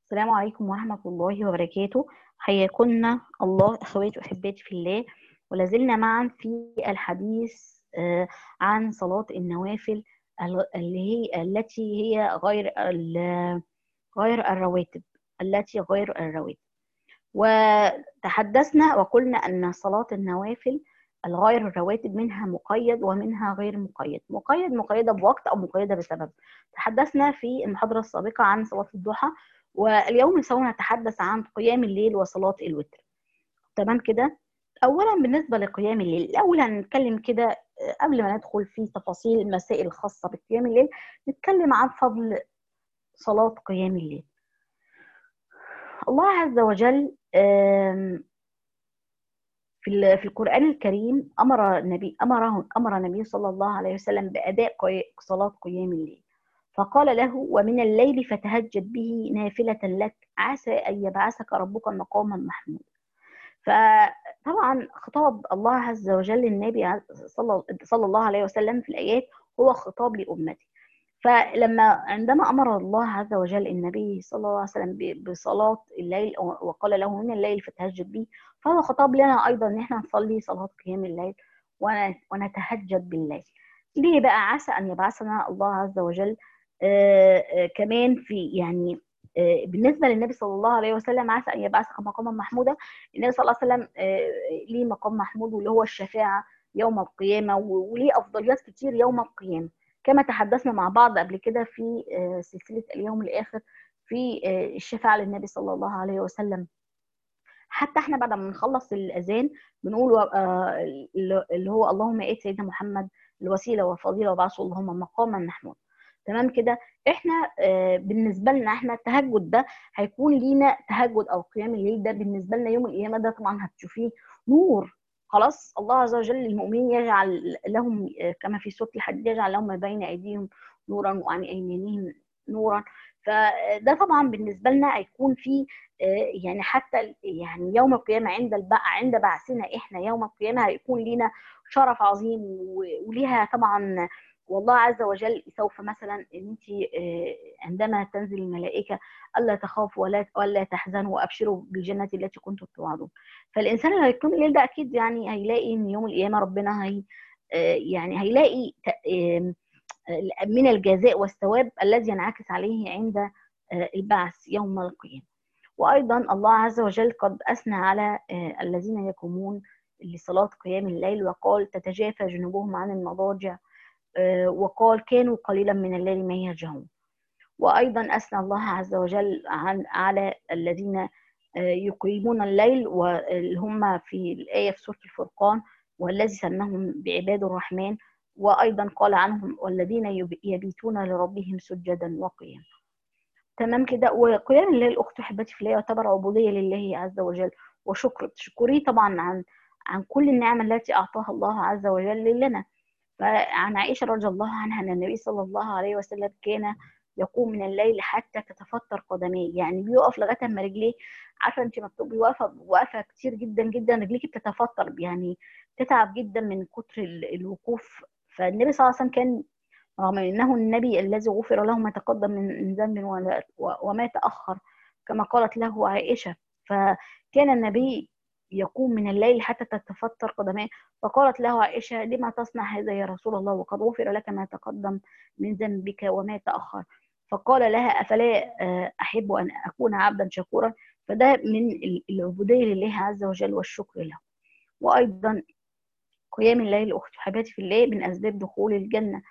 السلام عليكم ورحمة الله وبركاته حياكم الله أخواتي وأحباتي في الله ولازلنا معا في الحديث آه، عن صلاة النوافل ال- اللي هي التي هي غير ال- غير الرواتب التي غير الرواتب وتحدثنا وقلنا أن صلاة النوافل الغير الرواتب منها مقيد ومنها غير مقيد مقيد مقيدة بوقت أو مقيدة بسبب تحدثنا في المحاضرة السابقة عن صلاة الضحى واليوم سوف نتحدث عن قيام الليل وصلاة الوتر تمام كده اولا بالنسبه لقيام الليل الاول هنتكلم كده آه، قبل ما ندخل في تفاصيل المسائل الخاصه بقيام الليل نتكلم عن فضل صلاه قيام الليل الله عز وجل آم، في ال- في القرآن الكريم أمر النبي أمره أمر النبي صلى الله عليه وسلم بأداء قي- صلاة قيام الليل فقال له ومن الليل فتهجد به نافلة لك عسى أن يبعثك ربك مقاما محمودا فطبعا خطاب الله عز وجل للنبي عز- صلى صلى الله عليه وسلم في الآيات هو خطاب لأمته فلما عندما أمر الله عز وجل النبي صلى الله عليه وسلم ب- بصلاة الليل وقال له من الليل فتهجد به فهو خطاب لنا أيضا إن احنا نصلي صلاة قيام الليل ون- ونتهجد بالليل ليه بقى عسى أن يبعثنا الله عز وجل آه، آه، كمان في يعني آه، بالنسبة للنبي صلى الله عليه وسلم عسى أن يبعثك مقاما محمودا النبي صلى الله عليه وسلم آه، ليه مقام محمود واللي هو الشفاعة يوم القيامة و- وليه أفضليات كتير يوم القيامة كما تحدثنا مع بعض قبل كده في آه، سلسلة اليوم الآخر في آه، الشفاعة للنبي صلى الله عليه وسلم حتى احنا بعد ما نخلص الأذان بنقول آه، اللي هو اللهم ائت سيدنا محمد الوسيلة والفضيلة وبعثه اللهم مقاما محمود تمام كده احنا آه، بالنسبة لنا احنا التهجد ده هيكون لينا تهجد او قيام الليل ده بالنسبة لنا يوم القيامة ده طبعا هتشوفيه نور خلاص الله عز وجل للمؤمنين يجعل لهم آه، كما في سورة الحديد يجعل لهم ما بين أيديهم نورا وعن أيمانهم نورا فده طبعا بالنسبة لنا هيكون في آه، يعني حتى يعني يوم القيامة عند البع... عند بعثنا احنا يوم القيامة هيكون لينا شرف عظيم و- وليها طبعا والله عز وجل سوف مثلا ان انت آه، عندما تنزل الملائكه الا تخافوا ولا ولا تحزنوا وابشروا بالجنه التي كنتم توعدون فالانسان اللي هيقوم الليل ده اكيد يعني هيلاقي ان يوم القيامه ربنا هي آه، يعني هيلاقي ت- آم، آه، من الجزاء والثواب الذي ينعكس عليه عند آه، البعث يوم القيامه وايضا الله عز وجل قد اثنى على آه، الذين يقومون لصلاه قيام الليل وقال تتجافى جنوبهم عن المضاجع آه، وقال كانوا قليلا من الليل ما يهجعون وأيضا أثنى الله عز وجل عن على الذين آه، يقيمون الليل واللي هم في الآية في سورة الفرقان والذي سماهم بعباد الرحمن وأيضا قال عنهم والذين يب- يبيتون لربهم سجدا وقياما تمام كده وقيام الليل أخت أحبتي في الله يعتبر عبودية لله عز وجل وشكر تشكريه طبعا عن عن كل النعم التي أعطاها الله عز وجل لنا فعن عائشة رضي الله عنها أن النبي صلى الله عليه وسلم كان يقوم من الليل حتى تتفطر قدميه يعني بيقف لغايه ما رجليه عارفه انت ما بتبقي واقفه واقفه كتير جدا جدا رجليكي بتتفطر يعني تتعب جدا من كتر ال- الوقوف فالنبي صلى الله عليه وسلم كان رغم انه النبي الذي غفر له ما تقدم من من ذنب ولا- و- وما تاخر كما قالت له عائشه فكان النبي يقوم من الليل حتى تتفطر قدماه فقالت له عائشه لما تصنع هذا يا رسول الله وقد غفر لك ما تقدم من ذنبك وما تاخر فقال لها افلا آه، احب ان اكون عبدا شكورا فده من ال- العبوديه لله عز وجل والشكر له وايضا قيام الليل اخت حبيبتي في الله من اسباب دخول الجنه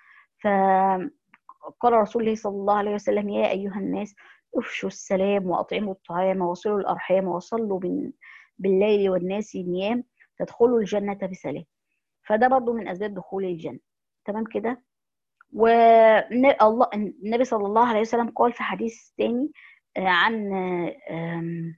فقال رسول الله صلى الله عليه وسلم يا ايها الناس افشوا السلام واطعموا الطعام وصلوا الارحام وصلوا بال- بالليل والناس نيام تدخلوا الجنه بسلام فده برضو من اسباب دخول الجنه تمام كده والله النبي صلى الله عليه وسلم قال في حديث تاني آه، عن آه، آم،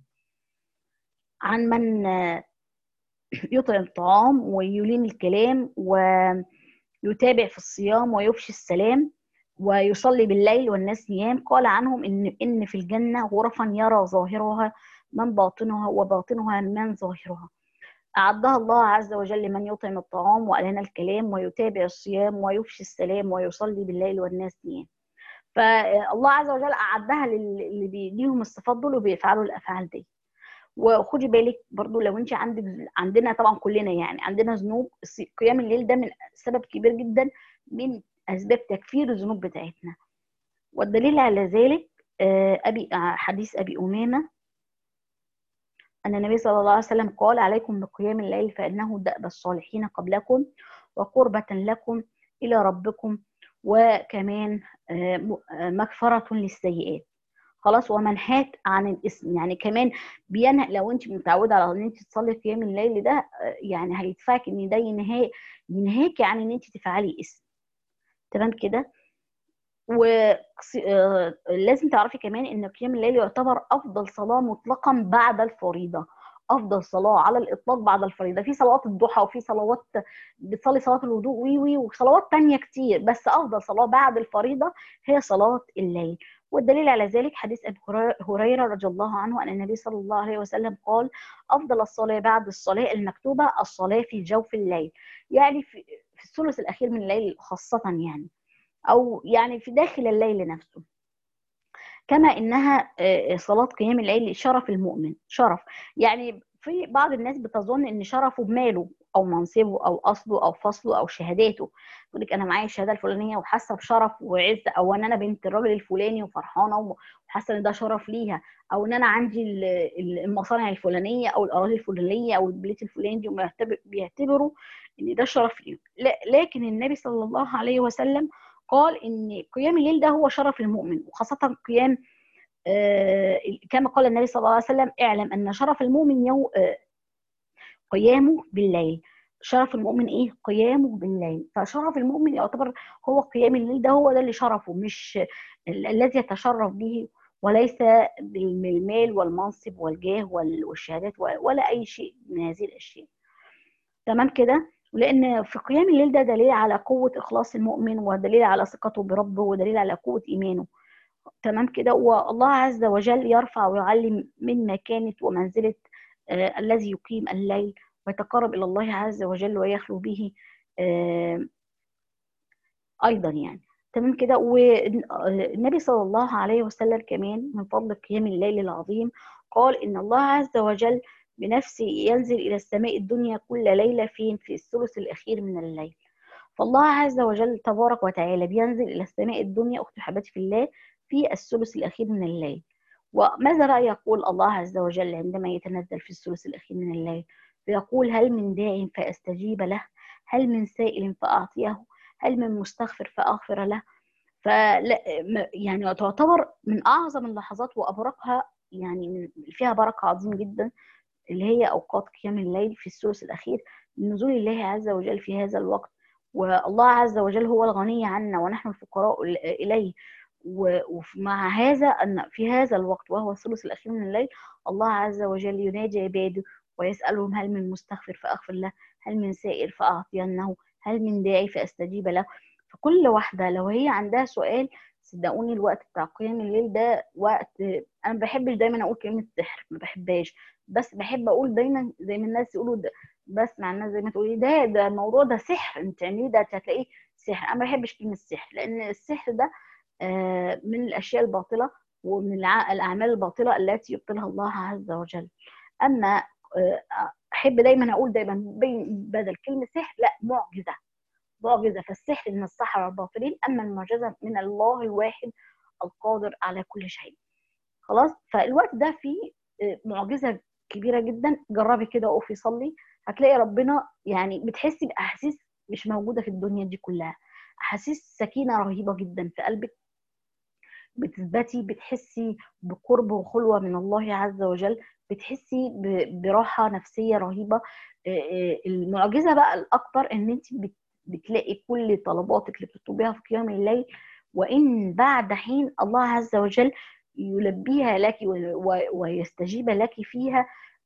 عن من آه، يطعم الطعام ويلين الكلام ويتابع في الصيام ويفشي السلام ويصلي بالليل والناس نيام قال عنهم ان ان في الجنه غرفا يرى ظاهرها من باطنها وباطنها من ظاهرها أعدها الله عز وجل لمن يطعم الطعام وألان الكلام ويتابع الصيام ويفشي السلام ويصلي بالليل والناس نيام فالله عز وجل اعدها للي ليهم الصفات دول وبيفعلوا الافعال دي وخدي بالك برضو لو انت عندك عندنا طبعا كلنا يعني عندنا ذنوب قيام الليل ده من سبب كبير جدا من اسباب تكفير الذنوب بتاعتنا والدليل على ذلك ابي حديث ابي امامه ان النبي صلى الله عليه وسلم قال عليكم بقيام الليل فانه دأب الصالحين قبلكم وقربة لكم الى ربكم وكمان مغفرة للسيئات خلاص ومنهاك عن الاسم يعني كمان بينهى لو انت متعوده على ان انت تصلي قيام الليل ده يعني هيدفعك ان ده ينهاك ينهاك عن ان انت تفعلي اسم تمام كده ولازم تعرفي كمان ان قيام الليل يعتبر افضل صلاه مطلقا بعد الفريضه افضل صلاه على الاطلاق بعد الفريضه في صلوات الضحى وفي صلوات بتصلي صلاه الوضوء وي وي وصلوات تانية كتير بس افضل صلاه بعد الفريضه هي صلاه الليل والدليل على ذلك حديث ابي هريره رضي الله عنه ان النبي صلى الله عليه وسلم قال افضل الصلاه بعد الصلاه المكتوبه الصلاه في جوف الليل يعني في, في الثلث الاخير من الليل خاصه يعني او يعني في داخل الليل نفسه كما انها صلاه قيام الليل شرف المؤمن شرف يعني في بعض الناس بتظن ان شرفه بماله او منصبه او اصله او فصله او شهاداته تقول لك انا معايا الشهاده الفلانيه وحاسه بشرف وعز او ان انا بنت الراجل الفلاني وفرحانه وحاسه ان ده شرف ليها او ان انا عندي المصانع الفلانيه او الاراضي الفلانيه او البيت الفلاني دي بيعتبروا ان ده شرف ليهم لكن النبي صلى الله عليه وسلم قال ان قيام الليل ده هو شرف المؤمن وخاصه قيام آه كما قال النبي صلى الله عليه وسلم اعلم ان شرف المؤمن يو آه قيامه بالليل شرف المؤمن ايه قيامه بالليل فشرف المؤمن يعتبر هو قيام الليل ده هو ده اللي شرفه مش الذي يتشرف به وليس بالمال والمنصب والجاه والشهادات ولا اي شيء من هذه الاشياء تمام كده لان في قيام الليل ده دليل على قوه اخلاص المؤمن ودليل على ثقته بربه ودليل على قوه ايمانه تمام كده والله عز وجل يرفع ويعلي من مكانه ومنزله آه الذي يقيم الليل ويتقرب الى الله عز وجل ويخلو به آه ايضا يعني تمام كده والنبي صلى الله عليه وسلم كمان من فضل قيام الليل العظيم قال ان الله عز وجل بنفسه ينزل إلى السماء الدنيا كل ليلة فين في الثلث الأخير من الليل فالله عز وجل تبارك وتعالى بينزل إلى السماء الدنيا أختي حبيبتي في الله في الثلث الأخير من الليل وماذا بقى يقول الله عز وجل عندما يتنزل في الثلث الأخير من الليل فيقول هل من داع فأستجيب له هل من سائل فأعطيه هل من مستغفر فأغفر له فلا يعني تعتبر من أعظم اللحظات وأبرقها يعني من فيها بركة عظيم جدا اللي هي أوقات قيام الليل في الثلث الأخير لنزول الله عز وجل في هذا الوقت والله عز وجل هو الغني عنا ونحن الفقراء إليه ومع هذا أن في هذا الوقت وهو الثلث الأخير من الليل الله عز وجل يناجي عباده ويسألهم هل من مستغفر فأغفر له هل من سائر فأعطينه هل من داعي فأستجيب له فكل واحدة لو هي عندها سؤال صدقوني الوقت بتاع قيام الليل ده وقت انا ما بحبش دايما اقول كلمه سحر ما بحبهاش بس بحب اقول دايما زي ما الناس يقولوا ده بسمع الناس زي ما تقولي ده ده الموضوع ده سحر انت تعمليه ده هتلاقيه سحر انا ما بحبش كلمه سحر لان السحر ده من الاشياء الباطله ومن الاعمال الباطله التي يبطلها الله عز وجل اما احب دايما اقول دايما بدل كلمه سحر لا معجزه معجزه فالسحر من السحره الباطلين اما المعجزه من الله الواحد القادر على كل شيء خلاص فالوقت ده فيه معجزه كبيره جدا جربي كده اقفي صلي هتلاقي ربنا يعني بتحسي باحاسيس مش موجوده في الدنيا دي كلها احاسيس سكينه رهيبه جدا في قلبك بتثبتي بتحسي بقرب وخلوه من الله عز وجل بتحسي براحه نفسيه رهيبه المعجزه بقى الاكبر ان انت بتلاقي كل طلباتك اللي بتطلبيها في قيام الليل وان بعد حين الله عز وجل يلبيها لك ويستجيب لك فيها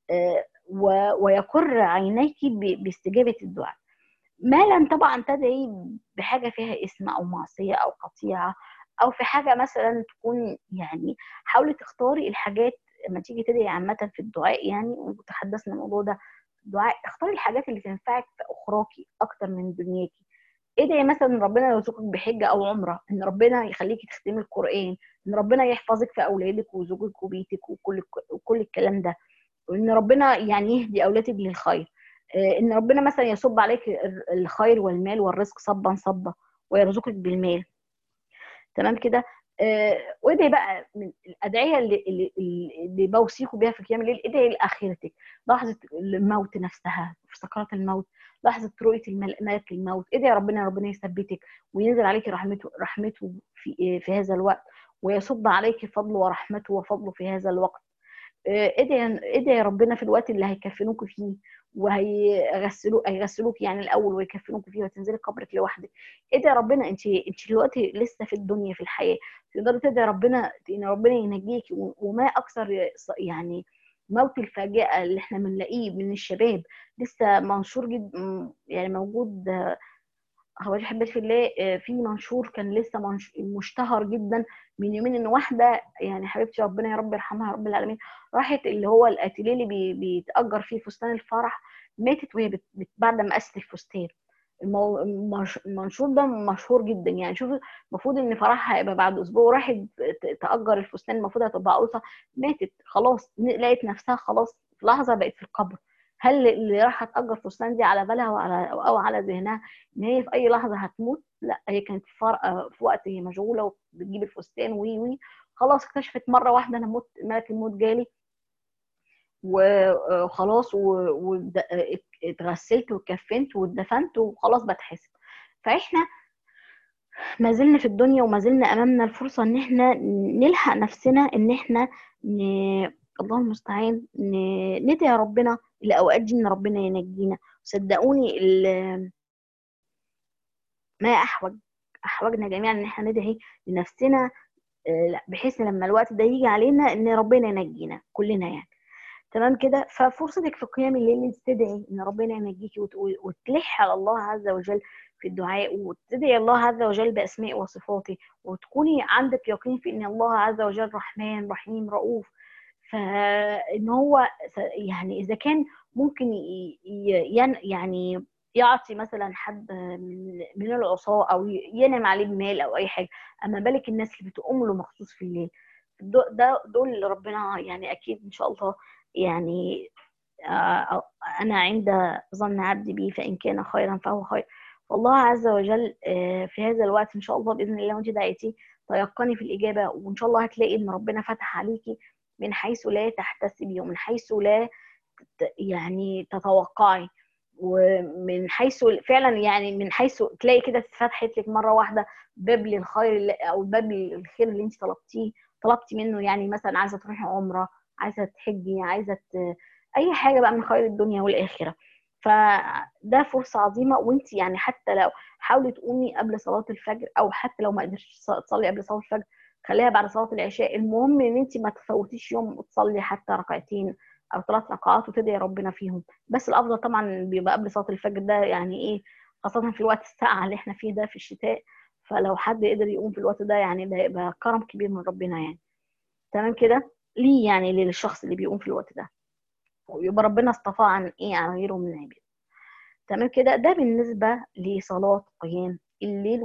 ويقر عينيك باستجابه الدعاء ما لم طبعا تدعي بحاجه فيها اسم او معصيه او قطيعه او في حاجه مثلا تكون يعني حاولي تختاري الحاجات لما تيجي تدعي عامه في الدعاء يعني وتحدثنا الموضوع ده الدعاء اختاري الحاجات اللي تنفعك في اخراكي اكتر من دنياكي ادعي مثلا ربنا يرزقك بحجه او عمره ان ربنا يخليكي تختمي القران ان ربنا يحفظك في اولادك وزوجك وبيتك وكل وكل الكلام ده وان ربنا يعني يهدي اولادك للخير آه، ان ربنا مثلا يصب عليك الخير والمال والرزق صبا صبا ويرزقك بالمال تمام كده آه، وادعي بقى من الادعيه اللي اللي, اللي بوصيكم بيها في قيام الليل ادعي لاخرتك لحظه الموت نفسها في سكرات الموت لحظه رؤيه ملك الموت ادعي ربنا ربنا يثبتك وينزل عليك رحمته رحمته في في هذا الوقت ويصب عليك فضله ورحمته وفضله في هذا الوقت آه، ادعي ادعي ربنا في الوقت اللي هيكفنوك فيه وهيغسلوك هيغسلوك يعني الاول ويكفنوك فيه وتنزلي قبرك لوحدك ادعي ربنا انت انت دلوقتي لسه في الدنيا في الحياه تقدري تدعي ربنا ان ربنا ينجيك وما اكثر يعني موت الفاجئه اللي احنا بنلاقيه من الشباب لسه منشور جدا يعني موجود هو حبيت في الله في منشور كان لسه مشتهر جدا من يومين ان واحده يعني حبيبتي ربنا يا رب يرحمها يا رب العالمين راحت اللي هو الاتيليه اللي بيتاجر فيه فستان الفرح ماتت وهي بعد ما قست الفستان المنشور ده مشهور جدا يعني شوف المفروض ان فرحها هيبقى بعد اسبوع وراحت تاجر الفستان المفروض هتبقى عروسه ماتت خلاص لقيت نفسها خلاص في لحظه بقت في القبر هل اللي راح تاجر فستان دي على بالها وعلى او على ذهنها ان هي في اي لحظه هتموت لا هي كانت في, في وقت هي مشغوله وبتجيب الفستان وي وي خلاص اكتشفت مره واحده انا موت ملك الموت جالي وخلاص واتغسلت واتكفنت واتدفنت وخلاص بتحسب فاحنا ما زلنا في الدنيا وما زلنا امامنا الفرصه ان احنا نلحق نفسنا ان احنا ن... الله المستعان ن... ندعي ربنا الاوقات دي ان ربنا ينجينا صدقوني ال... ما احوج احوجنا جميعا ان احنا ندعي لنفسنا آه، بحيث لما الوقت ده يجي علينا ان ربنا ينجينا كلنا يعني تمام كده ففرصتك في قيام الليل انت تدعي ان ربنا ينجيكي وتلح على الله عز وجل في الدعاء وتدعي الله عز وجل باسماء وصفاته وتكوني عندك يقين في ان الله عز وجل رحمن رحيم رؤوف فان هو يعني اذا كان ممكن يعني يعطي مثلا حد من العصاة او ينام عليه بمال او اي حاجه اما بالك الناس اللي بتقوم له مخصوص في الليل ده دول اللي ربنا يعني اكيد ان شاء الله يعني آه، أنا عند ظن عبدي بي فإن كان خيرا فهو خير فالله عز وجل آه، في هذا الوقت إن شاء الله بإذن الله وأنت دعيتي تيقني في الإجابة وإن شاء الله هتلاقي إن ربنا فتح عليكي من حيث لا تحتسبي ومن حيث لا يعني تتوقعي ومن حيث فعلا يعني من حيث تلاقي كده اتفتحت لك مره واحده باب للخير او باب الخير اللي انت طلبتيه طلبتي منه يعني مثلا عايزه تروحي عمره عايزه تحجي عايزه اي حاجه بقى من خير الدنيا والاخره فده فرصه عظيمه وانت يعني حتى لو حاولي تقومي قبل صلاه الفجر او حتى لو ما قدرتش تصلي قبل صلاه الفجر خليها بعد صلاه العشاء المهم ان انت ما تفوتيش يوم وتصلي حتى ركعتين او ثلاث ركعات وتدعي ربنا فيهم بس الافضل طبعا بيبقى قبل صلاه الفجر ده يعني ايه خاصه في الوقت الساقع اللي احنا فيه ده في الشتاء فلو حد قدر يقوم في الوقت ده يعني ده يبقى كرم كبير من ربنا يعني تمام كده ليه يعني للشخص اللي بيقوم في الوقت ده ويبقى ربنا اصطفاه عن ايه عن غيره من العباد تمام كده ده بالنسبه لصلاه قيام الليل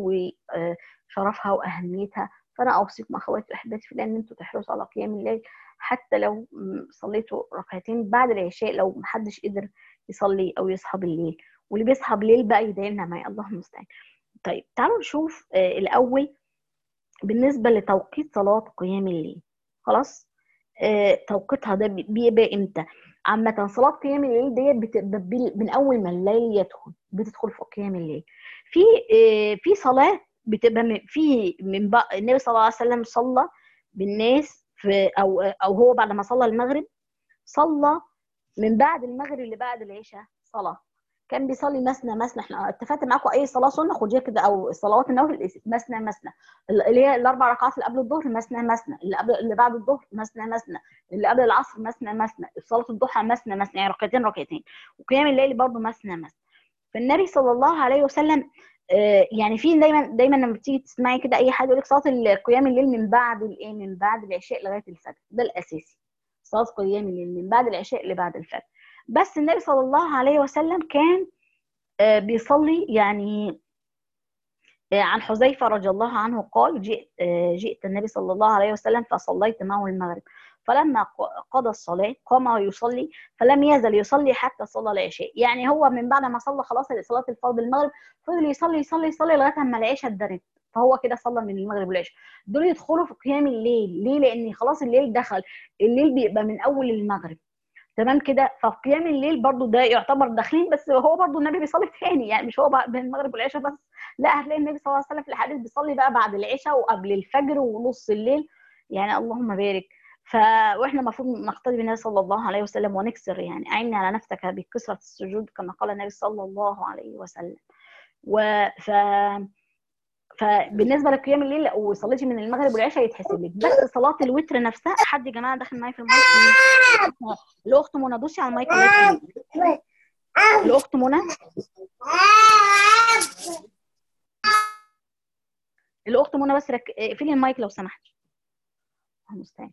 وشرفها واهميتها فانا اوصيكم اخواتي واحباتي في الله ان انتوا تحرصوا على قيام الليل حتى لو صليتوا ركعتين بعد العشاء لو محدش قدر يصلي او يصحى بالليل واللي بيصحى بالليل بقى يدعي لنا معايا الله المستعان طيب تعالوا نشوف آه الاول بالنسبه لتوقيت صلاه قيام الليل خلاص آه، توقيتها ده بيبقى امتى عامة صلاة قيام الليل ديت بتبقى من أول ما الليل يدخل بتدخل في قيام الليل في آه، في صلاة بتبقى في من بقى النبي صلى الله عليه وسلم صلى بالناس في أو أو هو بعد ما صلى المغرب صلى من بعد المغرب اللي بعد العشاء صلاة كان بيصلي مثنى مثنى احنا اتفقت معاكم اي صلاه سنه خديها كده او صلوات النوافل مثنى مثنى اللي هي الاربع ركعات اللي قبل الظهر مثنى مثنى اللي قبل اللي بعد الظهر مثنى مثنى اللي قبل العصر مثنى مثنى صلاه الضحى مثنى مثنى يعني ركعتين ركعتين وقيام الليل برضه مثنى مثنى فالنبي صلى الله عليه وسلم آه، يعني في دايما دايما لما بتيجي تسمعي كده اي حد يقول لك صلاه قيام الليل من بعد الايه من بعد العشاء لغايه الفجر ده الاساسي صلاه قيام الليل من بعد العشاء لبعد الفجر بس النبي صلى الله عليه وسلم كان آه، بيصلي يعني عن حذيفه رضي الله عنه قال جئت جئت النبي صلى الله عليه وسلم فصليت معه المغرب فلما قضى الصلاه قام يصلي فلم يزل يصلي حتى صلى العشاء يعني هو من بعد ما صلى خلاص صلاه الفرض المغرب فضل يصلي يصلي يصلي لغايه اما العشاء اتدرت فهو كده صلى من المغرب والعشاء دول يدخلوا في قيام الليل ليه لان خلاص الليل دخل الليل بيبقى من اول المغرب تمام كده فقيام الليل برضو ده يعتبر داخلين بس هو برضو النبي بيصلي تاني يعني مش هو بين المغرب والعشاء بس لا هتلاقي النبي صلى الله عليه وسلم في الحديث بيصلي بقى بعد العشاء وقبل الفجر ونص الليل يعني اللهم بارك ف واحنا المفروض نقتدي بالنبي صلى الله عليه وسلم ونكسر يعني اعني على نفسك بكثره السجود كما قال النبي صلى الله عليه وسلم و ف فبالنسبه لقيام الليل لو صليتي من المغرب والعشاء يتحسب لك بس صلاه الوتر نفسها حد يا جماعه داخل معايا في المايك الاخت منى دوسي على المايك الاخت منى الاخت منى بس رك... اقفلي المايك لو سمحتي المستعان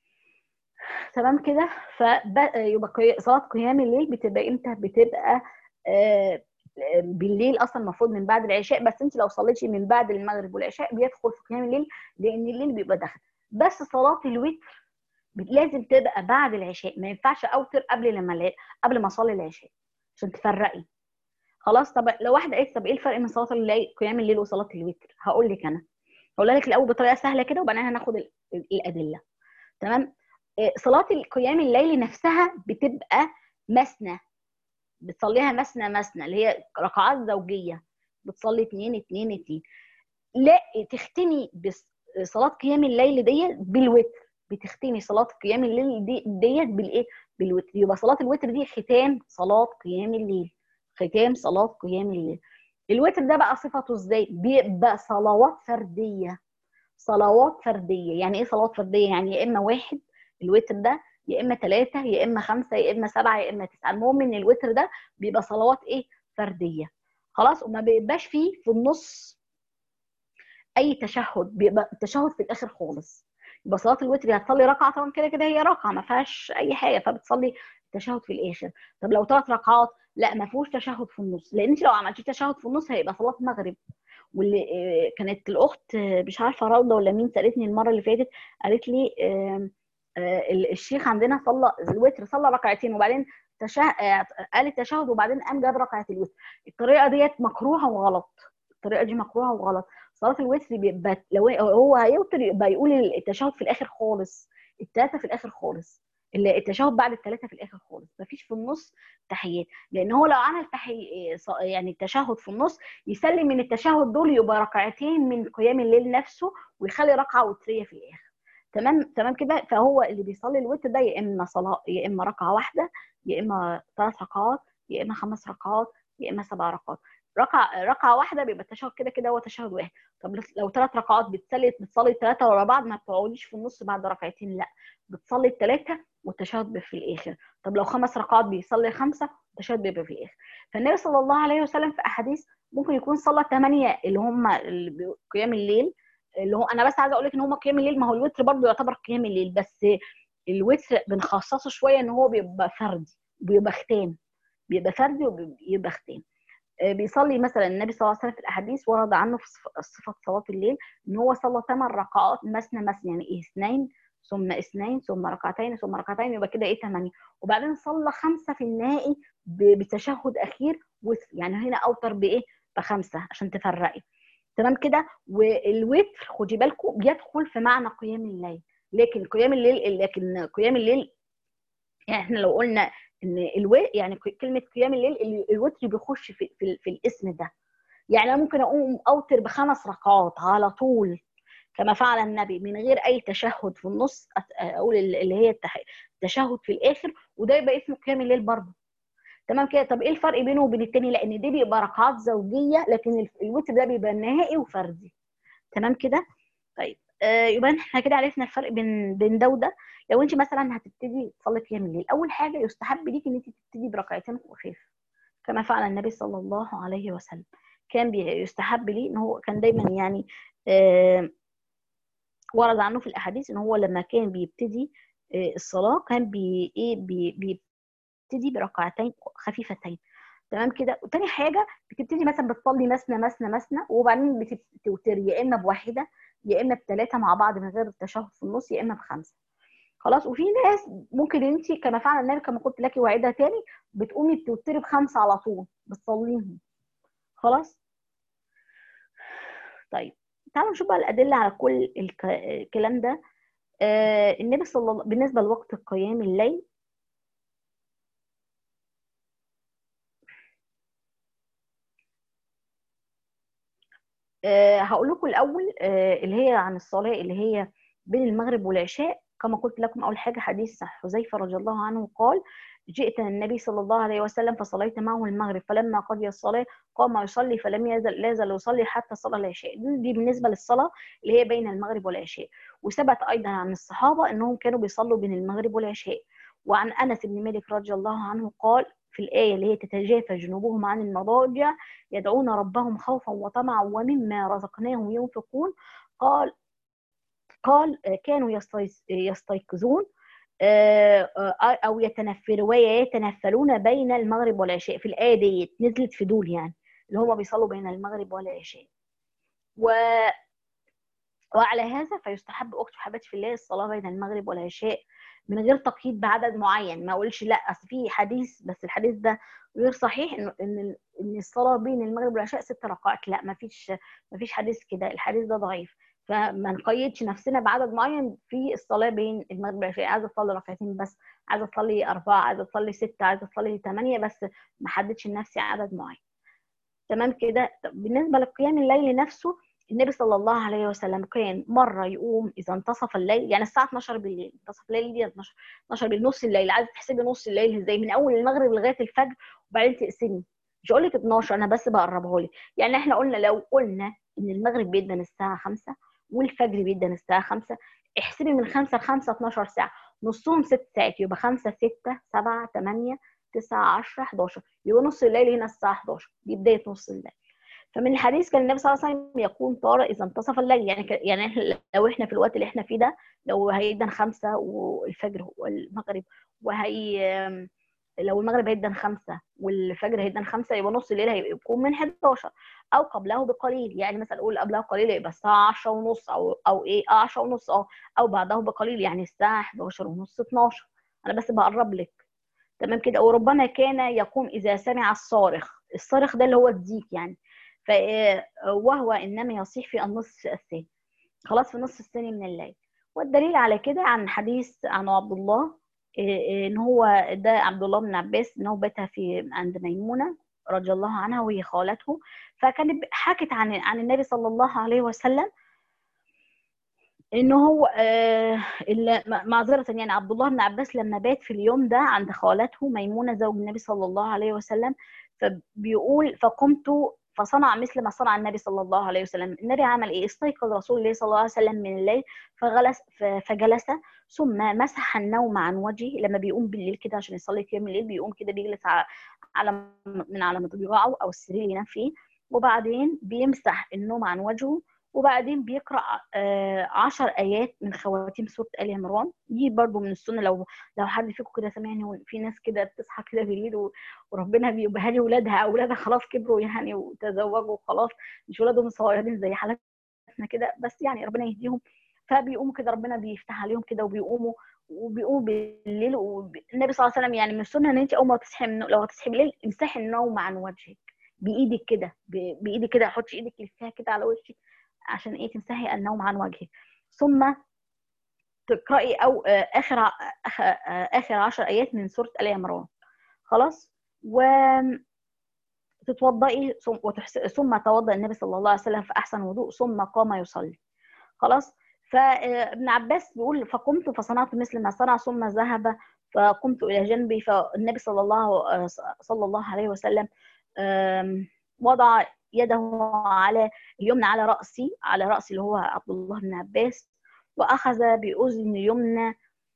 تمام كده فيبقى صلاه قيام الليل بتبقى امتى بتبقى آه بالليل اصلا المفروض من بعد العشاء بس انت لو صليتي من بعد المغرب والعشاء بيدخل في قيام الليل لان الليل بيبقى داخل بس صلاه الوتر لازم تبقى بعد العشاء ما ينفعش اوتر قبل لما قبل ما اصلي العشاء عشان تفرقي خلاص طب لو واحده قالت طب ايه الفرق بين صلاه الليل قيام الليل وصلاه الوتر هقول لك انا هقول لك الاول بطريقه سهله كده وبعدين هناخد الادله تمام صلاه قيام الليل نفسها بتبقى مثنى بتصليها مثنى مثنى اللي هي ركعات زوجيه بتصلي اتنين اتنين اتنين لا تختمي بصلاه قيام الليل ديت بالوتر بتختمي صلاه قيام الليل دي ديت بالايه بالوتر يبقى صلاه الوتر دي ختام صلاه قيام الليل ختام صلاه قيام الليل الوتر ده بقى صفته ازاي بيبقى صلوات فرديه صلوات فرديه يعني ايه صلوات فرديه يعني يا اما واحد الوتر ده يا اما ثلاثه يا اما خمسه يا اما سبعه يا اما تسعه المهم ان الوتر ده بيبقى صلوات ايه فرديه خلاص وما بيبقاش فيه في النص اي تشهد بيبقى التشهد في الاخر خالص يبقى صلاه الوتر هتصلي ركعه طبعا كده كده هي ركعه ما فيهاش اي حاجه فبتصلي التشهد في الاخر طب لو ثلاث ركعات لا ما فيهوش تشهد في النص لان انت لو عملتي تشهد في النص هيبقى صلاه مغرب واللي كانت الاخت مش عارفه روضه ولا مين سالتني المره اللي فاتت قالت لي الشيخ عندنا صلى الوتر صلى ركعتين وبعدين تشه... قال التشهد وبعدين قام جاب ركعه الوتر الطريقه ديت مكروهه وغلط الطريقه دي مكروهه وغلط صلاه الوتر بيبقى لو هو هيوتر يبقى يقول التشهد في الاخر خالص الثلاثه في الاخر خالص التشهد بعد الثلاثه في الاخر خالص مفيش في النص تحيات لان هو لو عمل تحي يعني التشهد في النص يسلم من التشهد دول يبقى ركعتين من قيام الليل نفسه ويخلي ركعه وتريه في الاخر تمام تمام كده فهو اللي بيصلي الوتر ده يا اما صلاه يا اما ركعه واحده يا اما ثلاث ركعات يا اما خمس ركعات يا اما سبع ركعات ركعه ركعه واحده بيبقى التشهد كده كده هو تشهد واحد طب لو ثلاث ركعات بتصلي بتصلي الثلاثه ورا بعض ما بتقعديش في النص بعد ركعتين لا بتصلي الثلاثه والتشهد في الاخر طب لو خمس ركعات بيصلي خمسه والتشهد بيبقى في الاخر فالنبي صلى الله عليه وسلم في احاديث ممكن يكون صلى ثمانيه اللي هم قيام الليل اللي هو انا بس عايزه اقول لك ان هم قيام الليل ما هو الوتر برضه يعتبر قيام الليل بس الوتر بنخصصه شويه ان هو بيبقى فردي بيبقى ختام بيبقى فردي وبيبقى ختام بيصلي مثلا النبي صلى الله عليه وسلم في الاحاديث ورد عنه في صفه صلاه الليل ان هو صلى ثمان ركعات مثنى مثنى يعني إيه اثنين ثم اثنين ثم ركعتين ثم ركعتين يبقى كده ايه ثمانيه وبعدين صلى خمسه في النهائي بتشهد اخير وتر يعني هنا اوتر بايه بخمسه عشان تفرقي تمام كده والوتر خدي بالكم بيدخل في معنى قيام الليل لكن قيام الليل لكن قيام الليل يعني احنا لو قلنا ان الو يعني كلمه قيام الليل الوتر بيخش في, في, في الاسم ده يعني انا ممكن اقوم اوتر بخمس ركعات على طول كما فعل النبي من غير اي تشهد في النص اقول اللي هي التشهد في الاخر وده يبقى اسمه قيام الليل برضه تمام كده طب ايه الفرق بينه وبين التاني لان دي بيبقى ركعات زوجيه لكن الوتر ده بيبقى نهائي وفردي تمام كده طيب آه يبقى احنا كده عرفنا الفرق بين بين ده وده لو انت مثلا هتبتدي تصلي قيام الليل اول حاجه يستحب ليك ان انت تبتدي بركعتين خفيف كما فعل النبي صلى الله عليه وسلم كان يستحب ليه ان هو كان دايما يعني آه ورد عنه في الاحاديث ان هو لما كان بيبتدي آه الصلاه كان بي ايه بي بيبتدي بركعتين خفيفتين تمام كده وتاني حاجه بتبتدي مثلا بتصلي مثنى مثنى مثنى وبعدين بتوتر يا اما بواحده يا اما بثلاثه مع بعض من غير التشهد في النص يا اما بخمسه خلاص وفي ناس ممكن انت كما فعل النبي كما قلت لك وعدها تاني بتقومي بتوتري بخمسه على طول بتصليهم خلاص طيب تعالوا نشوف بقى الادله على كل الكلام ده آه النبي صلى الله بالنسبه لوقت قيام الليل آه هقول لكم الاول آه اللي هي عن الصلاه اللي هي بين المغرب والعشاء كما قلت لكم اول حاجه حديث حذيفه رضي الله عنه قال جئت النبي صلى الله عليه وسلم فصليت معه المغرب فلما قضي الصلاة قام يصلي فلم يزل لا يزل يصلي حتى صلى العشاء دي بالنسبة للصلاة اللي هي بين المغرب والعشاء وثبت أيضا عن الصحابة أنهم كانوا بيصلوا بين المغرب والعشاء وعن أنس بن مالك رضي الله عنه قال في الآية اللي هي تتجافى جنوبهم عن المضاجع يدعون ربهم خوفا وطمعا ومما رزقناهم ينفقون قال قال كانوا يستيقظون او يتنفر ويتنفلون بين المغرب والعشاء في الايه ديت نزلت في دول يعني اللي هم بيصلوا بين المغرب والعشاء و وعلى هذا فيستحب اختي حبيبتي في الله الصلاه بين المغرب والعشاء من غير تقييد بعدد معين ما اقولش لا اصل في حديث بس الحديث ده غير صحيح ان ان ان الصلاه بين المغرب والعشاء ست ركعات لا ما فيش ما فيش حديث كده الحديث ده ضعيف فما نقيدش نفسنا بعدد معين في الصلاه بين المغرب والعشاء عايزه اصلي ركعتين بس عايزه اصلي اربعه عايزه اصلي سته عايزه اصلي ثمانيه بس ما حددش لنفسي عدد معين تمام كده بالنسبه لقيام الليل نفسه النبي صلى الله عليه وسلم كان مره يقوم اذا انتصف الليل يعني الساعه 12 بالليل انتصف الليل دي 12 12 بالليل نص الليل عايزه تحسبي نص الليل ازاي من اول المغرب لغايه الفجر وبعدين تقسمي مش هقول لك 12 انا بس بقربه لك يعني احنا قلنا لو قلنا ان المغرب بيدن الساعه 5 والفجر بيدن الساعه 5 احسبي من 5 ل 5 12 ساعه نصهم 6 ساعات يبقى 5 6 7 8 9 10 11 يبقى نص الليل هنا الساعه 11 دي بدايه نص الليل فمن الحديث كان النبي صلى الله عليه وسلم يقوم طارئ اذا انتصف الليل يعني يعني لو احنا في الوقت اللي احنا فيه ده لو هيدن خمسة والفجر والمغرب وهي لو المغرب هيدن خمسة والفجر هيدن خمسة يبقى نص الليل هيكون من 11 او قبله بقليل يعني مثلا اقول قبله قليل يبقى الساعه 10 ونص او او ايه 10 ونص اه او بعده بقليل يعني الساعه 11 ونص 12 انا بس بقرب لك تمام كده وربما كان يقوم اذا سمع الصارخ الصارخ ده اللي هو الديك يعني ف وهو انما يصيح في النصف الثاني خلاص في النصف الثاني من الليل والدليل على كده عن حديث عن عبد الله ان هو ده عبد الله بن عباس ان هو بات في عند ميمونه رضي الله عنها وهي خالته فكانت حكت عن عن النبي صلى الله عليه وسلم ان هو آه معذره يعني عبد الله بن عباس لما بات في اليوم ده عند خالته ميمونه زوج النبي صلى الله عليه وسلم فبيقول فقمت فصنع مثل ما صنع النبي صلى الله عليه وسلم النبي عمل ايه استيقظ رسول الله صلى الله عليه وسلم من الليل فجلس فجلس ثم مسح النوم عن وجهه لما بيقوم بالليل كده عشان يصلي قيام الليل بيقوم كده بيجلس على من على مضجعه او السرير اللي ينام فيه وبعدين بيمسح النوم عن وجهه وبعدين بيقرا عشر ايات من خواتيم سوره ال عمران دي برضو من السنه لو لو حد فيكم كده سامعني في ناس كده بتصحى كده بالليل وربنا بيبقى لي ولادها اولادها خلاص كبروا يعني وتزوجوا وخلاص مش ولادهم صغيرين زي حالتنا كده بس يعني ربنا يهديهم فبيقوموا كده ربنا بيفتح عليهم كده وبيقوموا وبيقوموا بالليل والنبي صلى الله عليه وسلم يعني من السنه ان انت اول ما تصحي من لو هتصحي بالليل امسحي النوم عن وجهك بايدك كده بايدك كده حطي ايدك لفها كده على وشك عشان ايه تمسحي النوم عن وجهك ثم تقراي او اخر اخر 10 ايات من سوره ال عمران خلاص و تتوضئي ثم توضا النبي صلى الله عليه وسلم في احسن وضوء ثم قام يصلي خلاص فابن عباس بيقول فقمت فصنعت مثل ما صنع ثم ذهب فقمت الى جنبي فالنبي صلى الله صلى الله عليه وسلم وضع يده على اليمنى على رأسي على رأسي اللي هو عبد الله بن عباس وأخذ بأذن اليمنى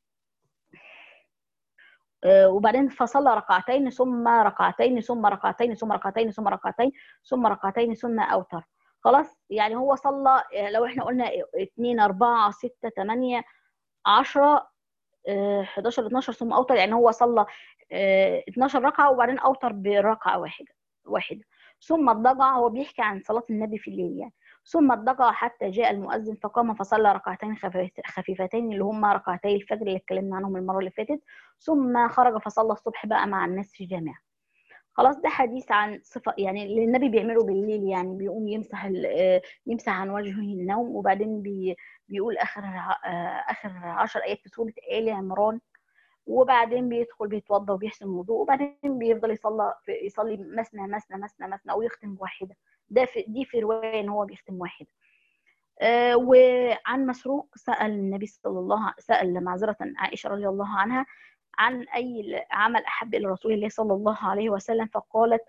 وبعدين فصلى ركعتين ثم ركعتين ثم ركعتين ثم ركعتين ثم ركعتين ثم ركعتين ثم أوتر خلاص يعني هو صلى لو احنا قلنا 2 4 6 8 10 11 12 ثم اوتر يعني هو صلى 12 ركعه وبعدين اوتر بركعه واحده واحده ثم اضطجع هو بيحكي عن صلاه النبي في الليل يعني ثم اضطجع حتى جاء المؤذن فقام فصلى ركعتين خفيفتين اللي هما ركعتي الفجر اللي اتكلمنا عنهم المره اللي فاتت ثم خرج فصلى الصبح بقى مع الناس في جامعه خلاص ده حديث عن صفة يعني اللي النبي بيعمله بالليل يعني بيقوم يمسح يمسح عن وجهه النوم وبعدين بي بيقول اخر اخر 10 ايات في سوره ال عمران وبعدين بيدخل بيتوضى وبيحسن الوضوء وبعدين بيفضل يصلي يصلي مثنى مثنى مثنى مثنى او يختم بواحده ده في دي في روايه ان هو بيختم واحده آه وعن مسروق سال النبي صلى الله سال معذره عائشه رضي الله عنها عن اي عمل احب الى رسول الله صلى الله عليه وسلم فقالت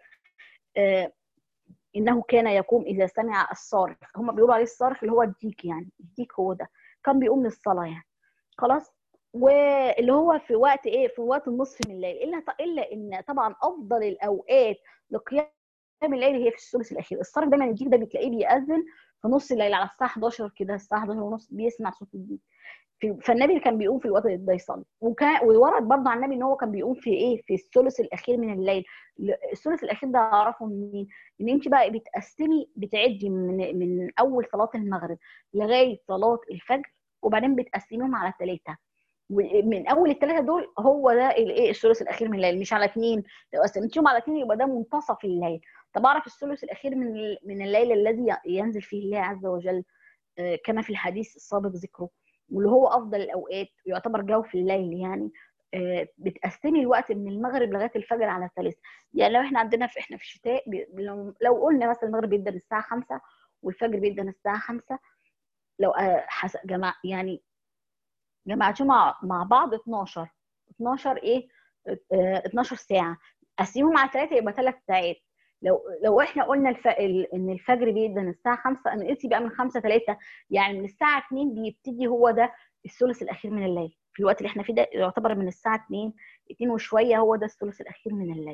آه انه كان يقوم اذا سمع الصارخ هم بيقولوا عليه الصارخ اللي هو الديك يعني الديك هو ده كان بيقوم للصلاه يعني خلاص واللي هو في وقت ايه في وقت النصف من الليل الا الا ان طبعا افضل الاوقات لقيام الليل هي في الثلث الاخير الصارخ دايما الديك ده بتلاقيه بيأذن في نص الليل على الساعه 11 كده الساعه 11 ونص بيسمع صوت الديك فالنبي كان بيقوم في الوقت ده يصلي وكان وورد برضه عن النبي ان هو كان بيقوم في ايه في الثلث الاخير من الليل الثلث الاخير ده اعرفه منين ان انت بقى بتقسمي بتعدي من من اول صلاه المغرب لغايه صلاه الفجر وبعدين بتقسميهم على ثلاثه ومن اول الثلاثه دول هو ده الايه الثلث الاخير من الليل مش على اثنين لو قسمتيهم على اثنين يبقى ده منتصف الليل طب اعرف الثلث الاخير من من الليل الذي ينزل فيه الله عز وجل كما في الحديث السابق ذكره واللي هو افضل الاوقات يعتبر جوف الليل يعني بتقسمي الوقت من المغرب لغايه الفجر على ثلاثه يعني لو احنا عندنا في احنا في الشتاء لو, لو قلنا مثلا المغرب بيبدا الساعه 5 والفجر بيبدا الساعه 5 لو حس... جماعة يعني جمعتهم مع مع بعض 12 12 ايه 12 ساعه قسميهم على ثلاثه يبقى ثلاث ساعات لو لو احنا قلنا الف... ان الفجر بيبدا الساعه 5 نقيسي بقى من 5 3 يعني من الساعه 2 بيبتدي هو ده الثلث الاخير من الليل في الوقت اللي احنا فيه ده يعتبر من الساعه 2 2 وشويه هو ده الثلث الاخير من الليل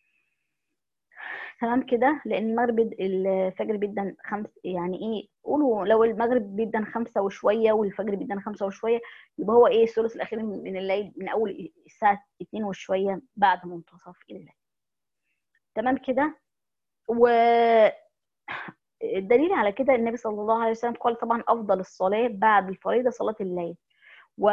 تمام كده لان المغرب الفجر بيبدا خمس يعني ايه قولوا لو المغرب بيبدا خمسة وشويه والفجر بيبدا خمسة وشويه يبقى هو ايه الثلث الاخير من الليل من اول الساعه 2 وشويه بعد منتصف الليل تمام كده و الدليل على كده النبي صلى الله عليه وسلم قال طبعا افضل الصلاه بعد الفريضه صلاه الليل و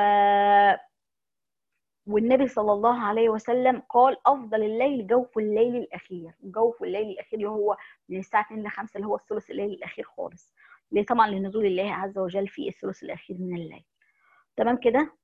والنبي صلى الله عليه وسلم قال افضل الليل جوف الليل الاخير جوف الليل الاخير اللي هو من الساعه 2 ل 5 اللي هو الثلث الليل الاخير خالص ليه طبعا لنزول الله عز وجل في الثلث الاخير من الليل تمام كده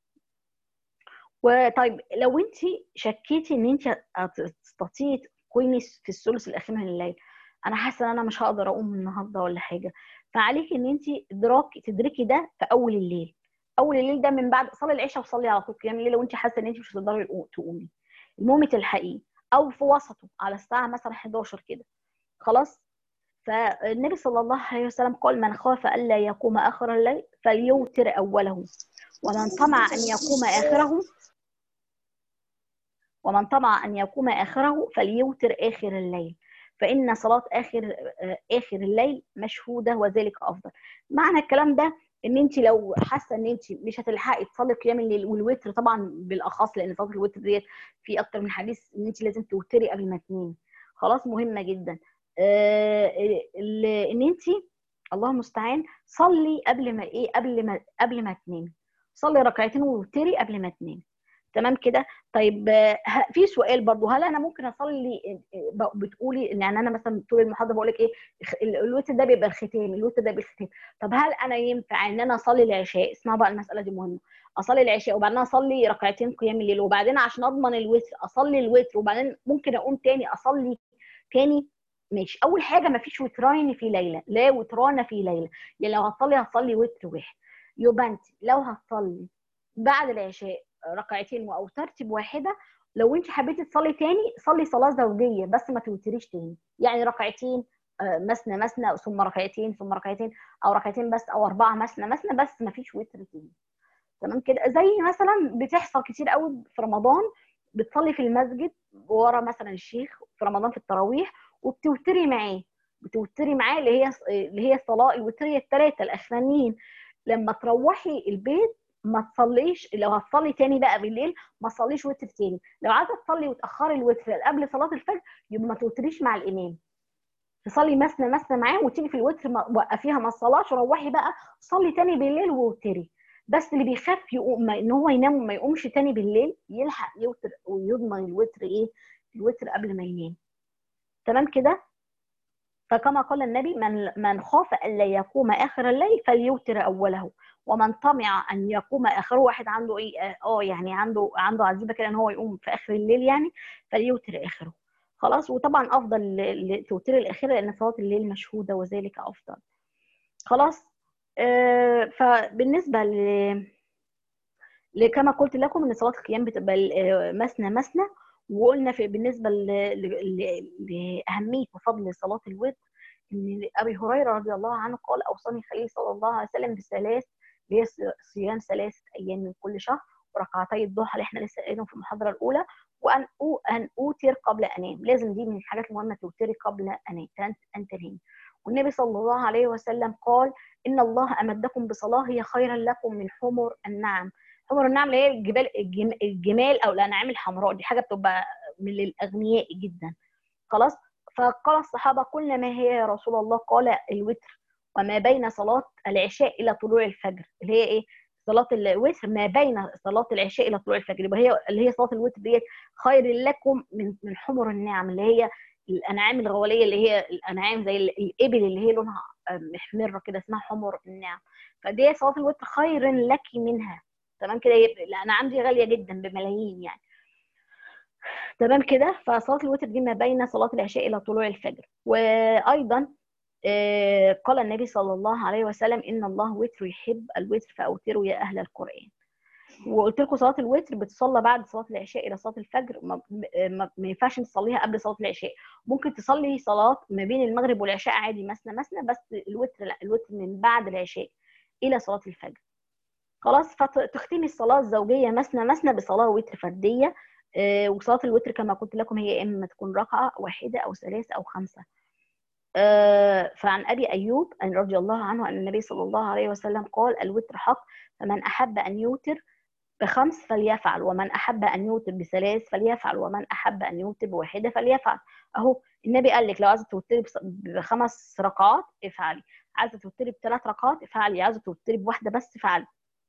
وطيب لو انت شكيتي ان انت تستطيعي تقومي في الثلث الاخير من الليل انا حاسه ان انا مش هقدر اقوم النهارده ولا حاجه فعليكي ان انت ادراك تدركي ده في اول الليل اول الليل ده من بعد صلي العشاء وصلي على طول قيام الليل لو انت حاسه ان انت مش هتقدري تقومي المهم تلحقيه او في وسطه على الساعه مثلا 11 كده خلاص فالنبي صلى الله عليه وسلم قال من خاف الا يقوم اخر الليل فليوتر اوله ومن طمع ان يقوم اخره ومن طمع ان يقوم اخره فليوتر اخر الليل فان صلاه اخر اخر الليل مشهوده وذلك افضل معنى الكلام ده ان انت لو حاسه ان انت مش هتلحقي تصلي قيام الليل والوتر طبعا بالاخص لان صلاه الوتر ديت في اكتر من حديث ان انت لازم توتري قبل ما تنامي خلاص مهمه جدا آه ان انت الله المستعان صلي قبل ما ايه قبل ما قبل ما تنامي صلي ركعتين ووتري قبل ما تنامي تمام كده طيب في سؤال برضو هل انا ممكن اصلي بتقولي ان يعني انا مثلا طول المحاضره بقول لك ايه الوتر ده بيبقى الختام الوتر ده بالختام طب هل انا ينفع ان انا اصلي العشاء اسمعوا بقى المساله دي مهمه اصلي العشاء وبعدين اصلي ركعتين قيام الليل وبعدين عشان اضمن الوتر اصلي الوتر وبعدين ممكن اقوم تاني اصلي تاني ماشي اول حاجه ما فيش وترين في ليله لا وتران في ليله يعني لو هتصلي هتصلي وتر واحد يبقى انت لو هتصلي بعد العشاء ركعتين واوترتي بواحده لو انت حبيتي تصلي تاني صلي صلاه زوجيه بس ما توتريش تاني يعني ركعتين مثنى مثنى ثم ركعتين ثم ركعتين او ركعتين بس او اربعه مثنى مثنى بس ما فيش وتر تاني تمام كده زي مثلا بتحصل كتير قوي في رمضان بتصلي في المسجد ورا مثلا الشيخ في رمضان في التراويح وبتوتري معاه بتوتري معاه اللي هي اللي هي الصلاه الوتريه الثلاثه الاخرانيين لما تروحي البيت ما تصليش لو هتصلي تاني بقى بالليل ما تصليش وتر تاني لو عايزه تصلي وتاخري الوتر قبل صلاه الفجر يبقى ما توتريش مع الامام تصلي مثنى مثنى معاه وتيجي في الوتر وقفيها ما تصلاش وروحي بقى صلي تاني بالليل ووتري بس اللي بيخاف يقوم ان هو ينام وما يقومش تاني بالليل يلحق يوتر ويضمن الوتر ايه الوتر قبل ما ينام تمام كده فكما قال النبي من من خاف الا يقوم اخر الليل فليوتر اوله ومن طمع ان يقوم اخره واحد عنده ايه اه يعني عنده عنده عزيمه كده ان هو يقوم في اخر الليل يعني فليوتر اخره خلاص وطبعا افضل توتير الاخيره لان صلاه الليل مشهوده وذلك افضل خلاص آه فبالنسبه ل كما قلت لكم ان صلاه القيام بتبقى مثنى مثنى وقلنا في بالنسبه لاهميه وفضل صلاه الوتر ان ابي هريره رضي الله عنه قال اوصاني خليل صلى الله عليه وسلم بثلاث اللي هي صيام ثلاثه ايام من كل شهر وركعتي الضحى اللي احنا لسه قايلهم في المحاضره الاولى وان أو ان اوتر قبل انام لازم دي من الحاجات المهمه توتري قبل انام ان تنام والنبي صلى الله عليه وسلم قال ان الله امدكم بصلاه هي خيرا لكم من حمر النعم حمر النعم اللي هي الجبال الجمال او الانعام الحمراء دي حاجه بتبقى من الاغنياء جدا خلاص فقال الصحابه قلنا ما هي يا رسول الله قال الوتر وما بين صلاه العشاء الى طلوع الفجر اللي هي ايه صلاه الوتر ما بين صلاه العشاء الى طلوع الفجر يبقى هي اللي هي صلاه الوتر ديت خير لكم من من حمر النعم اللي هي الانعام الغوليه اللي هي الانعام زي الابل اللي هي لونها محمره كده اسمها حمر النعم فدي صلاه الوتر خير لك منها تمام كده الانعام دي غاليه جدا بملايين يعني تمام كده فصلاه الوتر دي ما بين صلاه العشاء الى طلوع الفجر وايضا قال النبي صلى الله عليه وسلم ان الله وتر يحب الوتر فاوتروا يا اهل القران وقلت لكم صلاه الوتر بتصلى بعد صلاه العشاء الى صلاه الفجر ما, ما, ما ينفعش تصليها قبل صلاه العشاء ممكن تصلي صلاه ما بين المغرب والعشاء عادي مثنى مثنى بس الوتر لا الوتر من بعد العشاء الى صلاه الفجر خلاص فتختمي الصلاه الزوجيه مثنى مثنى بصلاه وتر فرديه آه وصلاه الوتر كما قلت لكم هي اما تكون ركعه واحده او ثلاثه او خمسه آه فعن ابي ايوب ان رضي الله عنه ان النبي صلى الله عليه وسلم قال الوتر حق فمن احب ان يوتر بخمس فليفعل ومن احب ان يوتر بثلاث فليفعل ومن احب ان يوتر بواحده فليفعل اهو النبي قال لك لو عايزه توتري بخمس ركعات افعلي عايزه توتري بثلاث ركعات افعلي عايزه توتري بواحده بس افعلي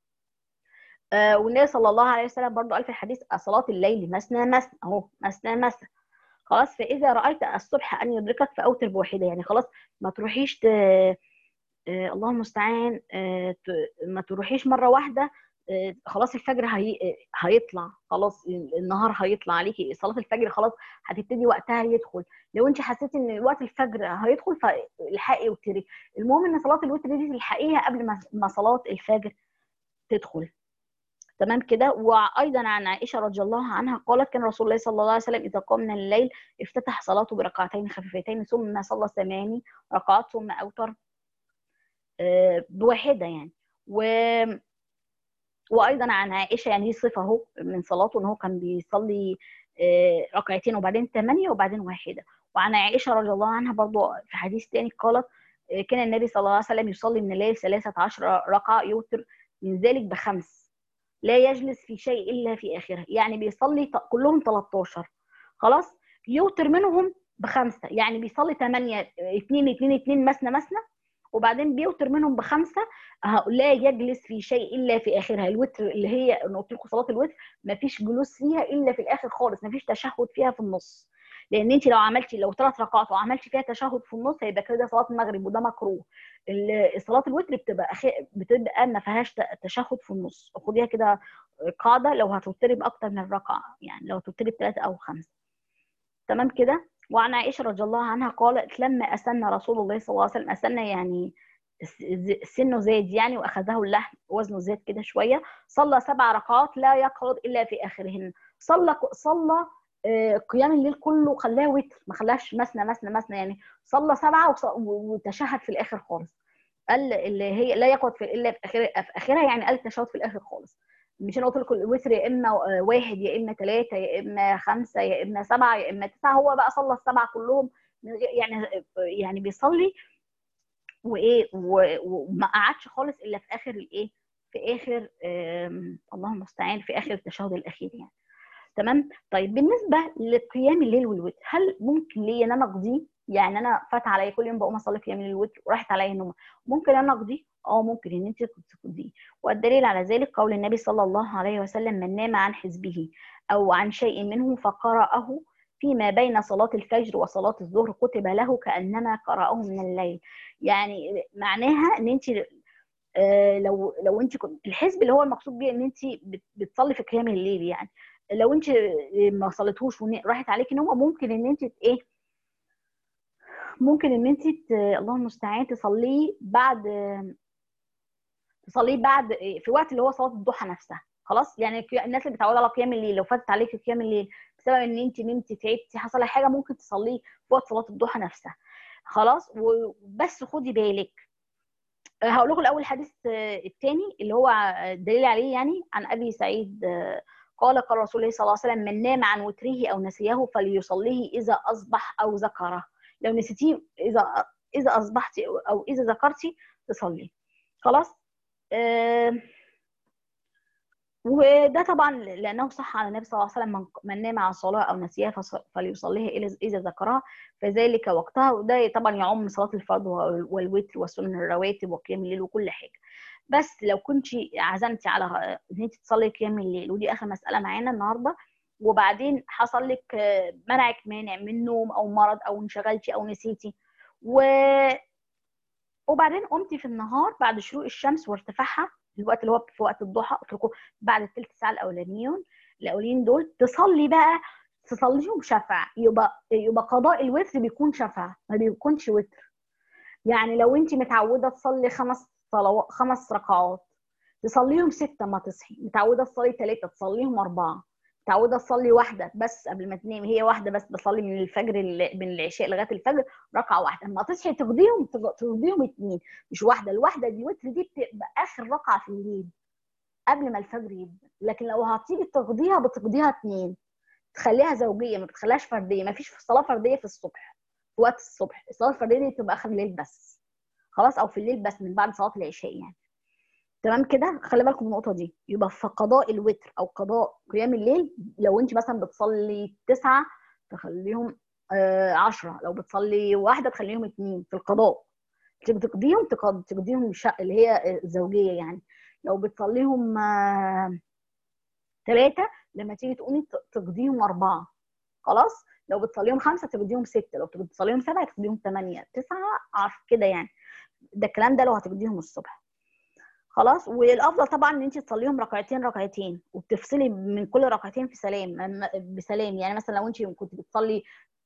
آه والنبي صلى الله عليه وسلم برضو قال في الحديث صلاه الليل مثنى مثنى اهو مثنى مثنى خلاص فاذا رايت الصبح ان يدركك فاوتر بواحده يعني خلاص ما تروحيش ت... آه الله المستعان آه ما تروحيش مره واحده آه خلاص الفجر هي... هيطلع خلاص النهار هيطلع عليكي صلاه الفجر خلاص هتبتدي وقتها يدخل لو انت حسيتي ان وقت الفجر هيدخل فالحقي وتري المهم ان صلاه الوتر دي تلحقيها قبل ما صلاه الفجر تدخل تمام كده وايضا عن عائشه رضي الله عنها قالت كان رسول الله صلى الله عليه وسلم اذا قام من الليل افتتح صلاته بركعتين خفيفتين ثم صلى ثماني ركعات ثم اوتر بواحده يعني و وايضا عن عائشه يعني دي صفه اهو من صلاته ان هو كان بيصلي ركعتين وبعدين ثمانيه وبعدين واحده وعن عائشه رضي الله عنها برضو في حديث تاني قالت كان النبي صلى الله عليه وسلم يصلي من الليل 13 ركعه يوتر من ذلك بخمس لا يجلس في شيء الا في اخره يعني بيصلي كلهم 13 خلاص يوتر منهم بخمسه يعني بيصلي 8 2 2 2 مثنى مثنى وبعدين بيوتر منهم بخمسه لا يجلس في شيء الا في اخرها الوتر اللي هي انا قلت لكم صلاه الوتر ما فيش جلوس فيها الا في الاخر خالص ما فيش تشهد فيها في النص لان انت لو عملتي لو ثلاث ركعات وعملتي فيها تشهد في النص هيبقى كده صلاه المغرب وده مكروه صلاه الوتر بتبقى أخي... بتبقى ما فيهاش تشهد في النص خديها كده قاعده لو هتوتري باكتر من ركعه يعني لو هتوتري بثلاثه او خمسه تمام كده وعن عائشه رضي الله عنها قالت لما اسن رسول الله صلى الله عليه وسلم اسن يعني سنه زاد يعني واخذه اللحم وزنه زاد كده شويه صلى سبع ركعات لا يقعد الا في اخرهن صلى صلى قيام الليل كله خلاه وتر ما خلاش مثنى مثنى مثنى يعني صلى سبعه وتشهد في الاخر خالص قال اللي هي لا يقعد في الا في اخرها في اخرها يعني قال التشهد في الاخر خالص مش انا قلت لكم الوتر يا اما واحد يا اما ثلاثه يا اما خمسه يا اما سبعه يا اما تسعه هو بقى صلى السبعه كلهم يعني يعني بيصلي وايه وما قعدش خالص الا في اخر الايه في اخر اللهم المستعان في اخر التشهد الاخير يعني تمام طيب بالنسبه لقيام الليل والوتر هل ممكن لي ان انا اقضيه يعني انا فات عليا كل يوم بقوم اصلي قيام الليل والوتر وراحت عليا النوم ممكن انا اقضيه اه ممكن ان انت تقضيه والدليل على ذلك قول النبي صلى الله عليه وسلم من نام عن حزبه او عن شيء منه فقرأه فيما بين صلاة الفجر وصلاة الظهر كتب له كأنما قرأه من الليل يعني معناها ان انت آه لو لو انت كنت الحزب اللي هو المقصود بيه ان انت بتصلي في قيام الليل يعني لو انت ما صليتوش وراحت عليكي نومه ممكن ان انت ايه ممكن ان انت الله المستعان تصليه بعد تصليه بعد في وقت اللي هو صلاه الضحى نفسها خلاص يعني الناس اللي متعوده على قيام الليل لو فاتت عليك قيام الليل بسبب ان انت نمتي تعبتي حصل لك حاجه ممكن تصليه في وقت صلاه الضحى نفسها خلاص وبس خدي بالك هقول لكم الاول الحديث الثاني اللي هو دليل عليه يعني عن ابي سعيد قال قال رسول الله صلى الله عليه وسلم من نام عن وتره او نسيه فليصليه اذا اصبح او ذكره لو نسيتيه اذا اذا اصبحتي او اذا ذكرتي تصلي خلاص آه وده طبعا لانه صح على النبي صلى الله عليه وسلم من نام عن صلاه او نسيها فليصليها اذا ذكرها فذلك وقتها وده طبعا يعم صلاه الفرض والوتر والسنن الرواتب وقيام الليل وكل حاجه بس لو كنت عزمتي على ان انت تصلي قيام الليل ودي اخر مساله معانا النهارده وبعدين حصل لك منعك مانع من نوم او مرض او انشغلتي او نسيتي و وبعدين قمتي في النهار بعد شروق الشمس وارتفاعها الوقت اللي هو في وقت الضحى قلت لكم بعد الثلث ساعه الاولانيين الاولين دول تصلي بقى تصليهم شفع يبقى يبقى قضاء الوتر بيكون شفع ما بيكونش وتر يعني لو انت متعوده تصلي خمس صلوات خمس ركعات تصليهم ستة ما تصحي متعودة تصلي ثلاثة تصليهم أربعة متعودة تصلي واحدة بس قبل ما تنام هي واحدة بس بصلي من الفجر من العشاء لغاية الفجر ركعة واحدة لما تصحي تقضيهم تقضيهم اتنين مش واحدة الواحدة دي وتر دي بتبقى آخر ركعة في الليل قبل ما الفجر يبدأ لكن لو هتيجي تقضيها بتقضيها اتنين تخليها زوجية ما بتخليهاش فردية ما فيش صلاة فردية في الصبح في وقت الصبح الصلاة الفردية دي بتبقى آخر الليل بس خلاص او في الليل بس من بعد صلاه العشاء يعني تمام كده خلي بالكم من النقطه دي يبقى في قضاء الوتر او قضاء قيام الليل لو انت مثلا بتصلي تسعة تخليهم آه عشرة لو بتصلي واحدة تخليهم اتنين في القضاء انت بتقضيهم تقضيهم اللي هي الزوجية يعني لو بتصليهم آه ثلاثة لما تيجي تقومي تقضيهم أربعة خلاص لو بتصليهم خمسة تقضيهم ستة لو بتصليهم سبعة تقضيهم ثمانية تسعة عشرة كده يعني ده الكلام ده لو هتقضيهم الصبح خلاص والافضل طبعا ان انت تصليهم ركعتين ركعتين وبتفصلي من كل ركعتين في سلام بسلام يعني مثلا لو انت كنت بتصلي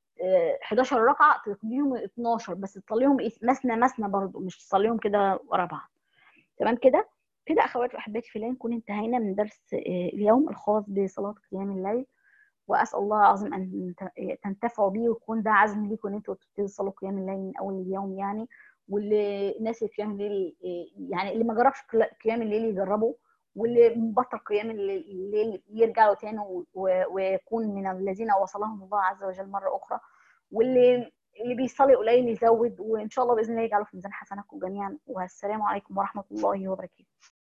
11 ركعه تقضيهم 12 بس تصليهم مثنى مثنى برضه مش تصليهم كده ورا بعض تمام كده كده اخواتي واحباتي في الله نكون انتهينا من درس اليوم الخاص بصلاه قيام الليل واسال الله العظيم ان تنتفعوا بيه ويكون ده عزم ليكم ان انتوا تبتدوا تصلوا قيام الليل من اول اليوم يعني واللي الناس اللي قيام الليل يعني اللي ما جربش قيام الليل يجربه واللي مبطل قيام الليل يرجعوا تاني ويكون من الذين وصلهم الله عز وجل مره اخرى واللي اللي بيصلي قليل يزود وان شاء الله باذن الله يجعله في ميزان حسناتكم جميعا والسلام عليكم ورحمه الله وبركاته